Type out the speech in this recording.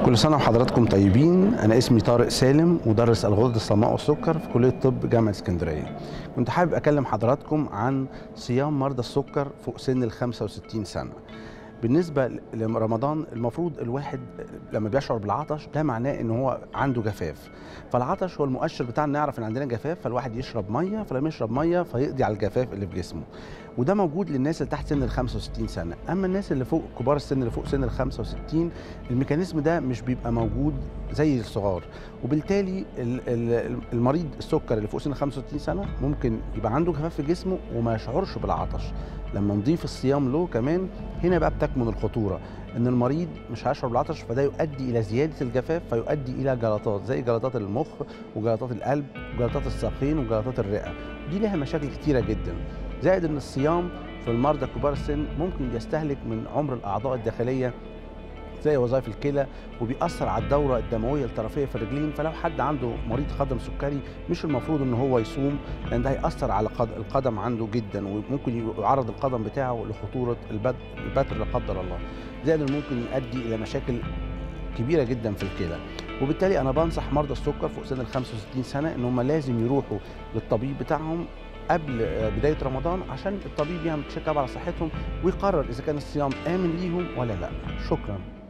كل سنة وحضراتكم طيبين أنا اسمي طارق سالم مدرس الغدد الصماء والسكر في كلية طب جامعة اسكندرية كنت حابب أكلم حضراتكم عن صيام مرضى السكر فوق سن ال 65 سنة بالنسبة لرمضان المفروض الواحد لما بيشعر بالعطش ده معناه ان هو عنده جفاف فالعطش هو المؤشر بتاعنا نعرف ان عندنا جفاف فالواحد يشرب ميه فلما يشرب ميه فيقضي على الجفاف اللي في جسمه وده موجود للناس اللي تحت سن ال 65 سنه اما الناس اللي فوق كبار السن اللي فوق سن ال 65 الميكانيزم ده مش بيبقى موجود زي الصغار وبالتالي المريض السكر اللي فوق سن 65 سنه ممكن يبقى عنده جفاف في جسمه وما يشعرش بالعطش لما نضيف الصيام له كمان هنا بقى بتكمن الخطوره ان المريض مش هيشعر بالعطش فده يؤدي الى زياده الجفاف فيؤدي الى جلطات زي جلطات المخ وجلطات القلب وجلطات الساقين وجلطات الرئه دي لها مشاكل كتيره جدا زائد ان الصيام في المرضى كبار السن ممكن يستهلك من عمر الاعضاء الداخليه زي وظائف الكلى وبيأثر على الدورة الدموية الطرفية في الرجلين فلو حد عنده مريض قدم سكري مش المفروض ان هو يصوم لان ده هيأثر على القدم عنده جدا وممكن يعرض القدم بتاعه لخطورة البتر لا قدر الله زائد انه ممكن يؤدي الى مشاكل كبيرة جدا في الكلى وبالتالي انا بنصح مرضى السكر فوق سن ال 65 سنة ان هم لازم يروحوا للطبيب بتاعهم قبل بدايه رمضان عشان الطبيب يعمل تشيك اب على صحتهم ويقرر اذا كان الصيام امن ليهم ولا لا شكرا